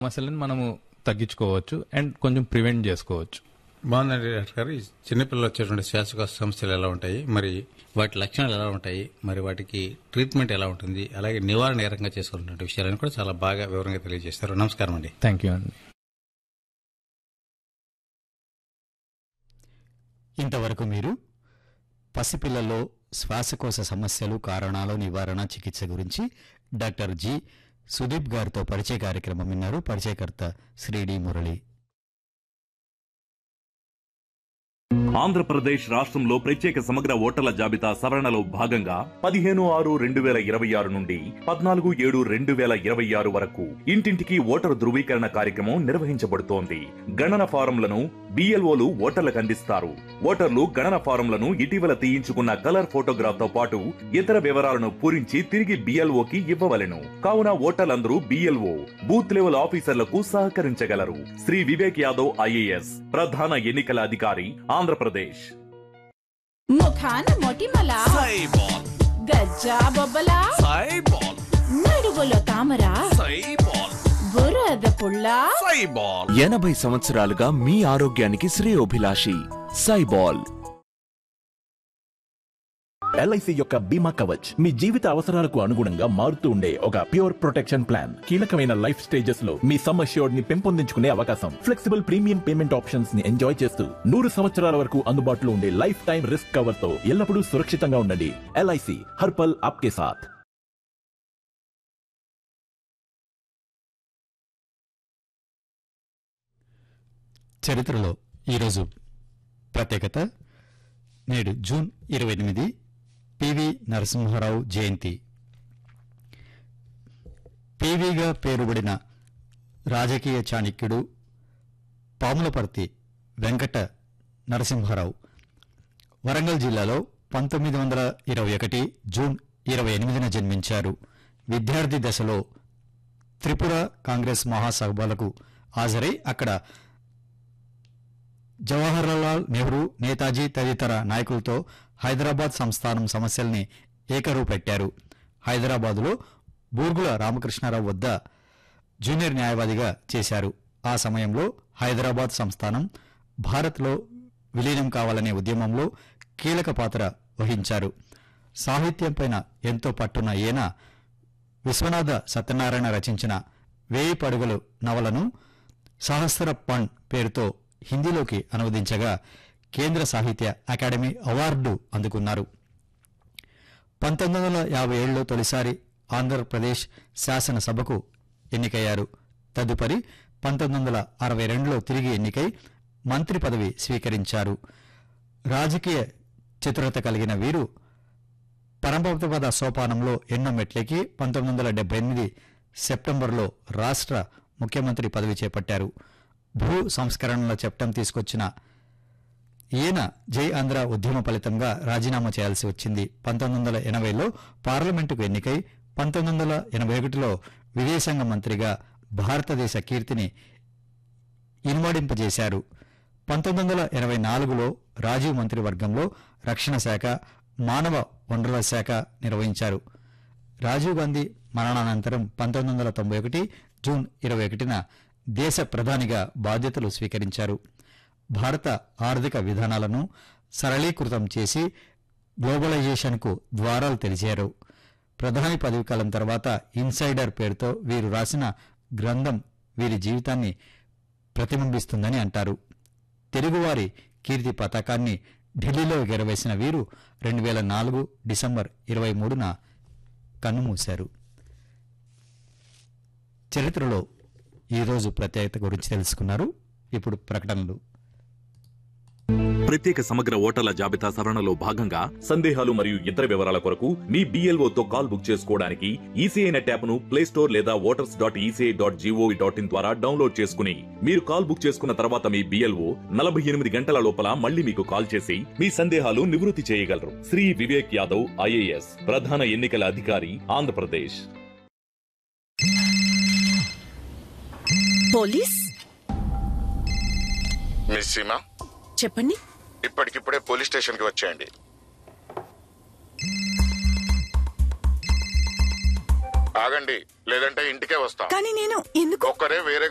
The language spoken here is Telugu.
సమస్యలను మనము తగ్గించుకోవచ్చు అండ్ కొంచెం ప్రివెంట్ చేసుకోవచ్చు బాగుందండి డాక్టర్ గారు ఈ చిన్నపిల్లలు వచ్చేటువంటి శ్వాసకోశ సమస్యలు ఎలా ఉంటాయి మరి వాటి లక్షణాలు ఎలా ఉంటాయి మరి వాటికి ట్రీట్మెంట్ ఎలా ఉంటుంది అలాగే నివారణ ఏ రకంగా చేసుకోవాలనే విషయాలను కూడా చాలా బాగా వివరంగా తెలియజేస్తారు నమస్కారం అండి థ్యాంక్ యూ అండి ఇంతవరకు మీరు పసిపిల్లల్లో శ్వాసకోశ సమస్యలు కారణాలు నివారణ చికిత్స గురించి డాక్టర్ జి సుదీప్ గారితో పరిచయ కార్యక్రమం విన్నారు పరిచయకర్త శ్రీ డి మురళి ఆంధ్రప్రదేశ్ రాష్ట్రంలో ప్రత్యేక సమగ్ర ఓటర్ల జాబితా సవరణలో భాగంగా పదిహేను ఆరు రెండు వేల ఇరవై ఆరు నుండి పద్నాలుగు ఏడు రెండు వేల ఇరవై ఆరు వరకు ఇంటింటికి ఓటరు ధృవీకరణ కార్యక్రమం నిర్వహించబడుతోంది గణన ఫారంలను బిఎల్ఓలు ఓటర్లకు అందిస్తారు ఓటర్లు గణన ఫారంలను ఇటీవల తీయించుకున్న కలర్ ఫోటోగ్రాఫ్ తో పాటు ఇతర వివరాలను పూరించి తిరిగి బిఎల్ఓకి ఇవ్వవలెను కావున ఓటర్లందరూ బిఎల్ఓ బూత్ లెవెల్ ఆఫీసర్లకు సహకరించగలరు శ్రీ వివేక్ యాదవ్ ఐఏఎస్ ప్రధాన ఎన్నికల అధికారి ఆంధ్రప్రదేశ్ ముఖాన మొటిమల సైబాల్ గజ్జా బొబ్బల సైబాల్ నడువులో తామర సైబాల్ బురద పుల్ల సైబాల్ ఎనభై సంవత్సరాలుగా మీ ఆరోగ్యానికి శ్రేయోభిలాషి సైబాల్ ఎల్ఐసి యొక్క బీమా కవచ్ మీ జీవిత అవసరాలకు అనుగుణంగా మారుతూ ఉండే ఒక ప్యూర్ ప్రొటెక్షన్ ప్లాన్ కీలకమైన లైఫ్ స్టేజెస్ లో మీ సమ్ అష్యూర్డ్ ని పెంపొందించుకునే అవకాశం ఫ్లెక్సిబుల్ ప్రీమియం పేమెంట్ ఆప్షన్స్ ని ఎంజాయ్ చేస్తూ నూరు సంవత్సరాల వరకు అందుబాటులో ఉండే లైఫ్ టైం రిస్క్ కవర్ తో ఎల్లప్పుడూ సురక్షితంగా ఉండండి ఎల్ఐసి హర్పల్ ఆప్కే సాథ్ చరిత్రలో ఈరోజు ప్రత్యేకత నేడు జూన్ ఇరవై ఎనిమిది పివి నరసింహారావు జయంతి పివిగా పేరుబడిన రాజకీయ చాణక్యుడు పాములపర్తి వెంకట నరసింహారావు వరంగల్ జిల్లాలో పంతొమ్మిది వందల ఇరవై ఒకటి జూన్ ఇరవై ఎనిమిదిన జన్మించారు విద్యార్థి దశలో త్రిపుర కాంగ్రెస్ మహాసభలకు హాజరై అక్కడ జవహర్లాల్ నెహ్రూ నేతాజీ తదితర నాయకులతో హైదరాబాద్ సంస్థానం సమస్యల్ని ఏకరువు పెట్టారు హైదరాబాదులో బూర్గుల రామకృష్ణారావు వద్ద జూనియర్ న్యాయవాదిగా చేశారు ఆ సమయంలో హైదరాబాద్ సంస్థానం భారత్లో విలీనం కావాలనే ఉద్యమంలో కీలక పాత్ర వహించారు సాహిత్యంపైన ఎంతో పట్టున్న ఈయన విశ్వనాథ సత్యనారాయణ రచించిన వేయి పడుగులు నవలను సహస్ర పణ్ పేరుతో హిందీలోకి అనువదించగా కేంద్ర సాహిత్య అకాడమీ అవార్డు అందుకున్నారు పంతొమ్మిది వందల యాభై ఏడులో తొలిసారి ఆంధ్రప్రదేశ్ శాసనసభకు ఎన్నికయ్యారు తదుపరి పంతొమ్మిది వందల అరవై రెండులో తిరిగి ఎన్నికై మంత్రి పదవి స్వీకరించారు రాజకీయ చతురత కలిగిన వీరు పరమపద సోపానంలో ఎన్నో మెట్లెక్కి పంతొమ్మిది వందల డెబ్బై ఎనిమిది సెప్టెంబర్లో రాష్ట్ర ముఖ్యమంత్రి పదవి చేపట్టారు భూ సంస్కరణల చట్టం తీసుకొచ్చిన ఈయన జై ఆంధ్ర ఉద్యమ ఫలితంగా రాజీనామా చేయాల్సి వచ్చింది పంతొమ్మిది వందల ఎనభైలో పార్లమెంటుకు ఎన్నికై పంతొమ్మిది వందల ఎనభై ఒకటిలో విదేశాంగ మంత్రిగా భారతదేశ కీర్తిని ఇనుమడింపజేశారు పంతొమ్మిది వందల ఎనభై నాలుగులో రాజీవ్ మంత్రివర్గంలో రక్షణ శాఖ మానవ వనరుల శాఖ నిర్వహించారు రాజీవ్ గాంధీ మరణానంతరం పంతొమ్మిది వందల తొంభై ఒకటి జూన్ ఇరవై ఒకటిన దేశ ప్రధానిగా బాధ్యతలు స్వీకరించారు భారత ఆర్థిక విధానాలను సరళీకృతం చేసి గ్లోబలైజేషన్కు ద్వారాలు తెరిచారు ప్రధాని పదవి కాలం తర్వాత ఇన్సైడర్ పేరుతో వీరు రాసిన గ్రంథం వీరి జీవితాన్ని ప్రతిబింబిస్తుందని అంటారు తెలుగువారి కీర్తి పతాకాన్ని ఢిల్లీలో ఎగరవేసిన వీరు రెండు వేల నాలుగు డిసెంబర్ ఇరవై మూడున కన్నుమూశారు చరిత్రలో ఈరోజు ప్రత్యేకత గురించి తెలుసుకున్నారు ఇప్పుడు ప్రకటనలు ప్రత్యేక సమగ్ర ఓటర్ల జాబితా సవరణలో భాగంగా సందేహాలు మరియు ఇతర వివరాల కొరకు మీ BLO తో కాల్ బుక్ చేసుకోవడానికి ఈసీఐ నెట్ యాప్ ను ప్లే స్టోర్ లేదా voters dot ECI dot GOV dot in ద్వారా డౌన్లోడ్ చేసుకుని మీరు కాల్ బుక్ చేసుకున్న తర్వాత మీ బిఎల్ఓ నలభై ఎనిమిది గంటల లోపల మళ్ళీ మీకు కాల్ చేసి మీ సందేహాలు నివృత్తి చేయగలరు శ్రీ వివేక్ యాదవ్ ఐఏఎస్ ప్రధాన ఎన్నికల అధికారి ఆంధ్రప్రదేశ్ పోలీస్ మిస్ సీమా చెప్పండి ఇప్పటికిప్పుడే పోలీస్ స్టేషన్ కి వచ్చేయండి ఆగండి లేదంటే ఇంటికే వస్తాం కానీ నేను ఎందుకు ఒక్కరే వేరే